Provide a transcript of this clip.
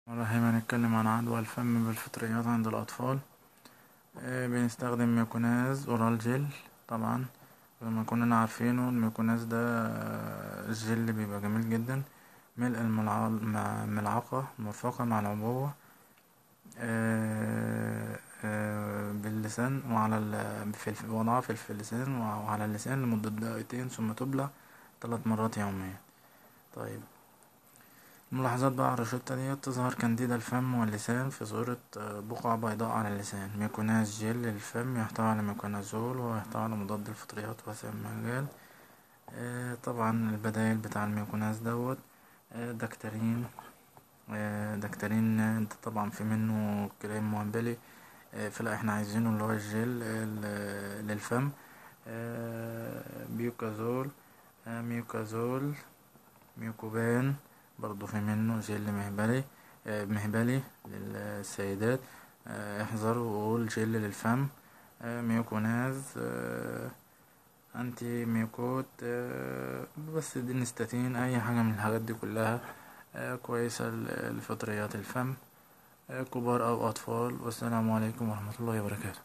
الرحيم هنتكلم عن عدوى الفم بالفطريات عند الأطفال آه، بنستخدم ميكوناز أورال جل طبعا زي ما كنا عارفينه الميكوناز ده آه، الجل بيبقى جميل جدا ملء الملعقة مرفقة مع العبوة آه، باللسان وعلى وضعها في اللسان وعلى اللسان لمدة دقيقتين ثم تبلع ثلاث مرات يوميا طيب ملاحظات بقى على الروشتة ديت تظهر كانديدا الفم واللسان في صورة آه، بقع بيضاء على اللسان ميكوناز جل للفم يحتوي على ميكونازول ويحتوي على مضاد الفطريات واسع المجال آه، طبعا البدايل بتاع الميكوناز دوت آه، دكترين دكترين انت طبعا في منه كريم معبلي فلا احنا عايزينه اللي هو الجل للفم بيوكازول ميوكازول ميوكوبان برضو في منه جل مهبلي آه، مهبلي للسيدات آه، احذروا وقول جل للفم آه، ميوكوناز انتي ميوكوت بس دي نستاتين اي حاجة من الحاجات دي كلها كويسة لفطريات الفم كبار او اطفال والسلام عليكم ورحمة الله وبركاته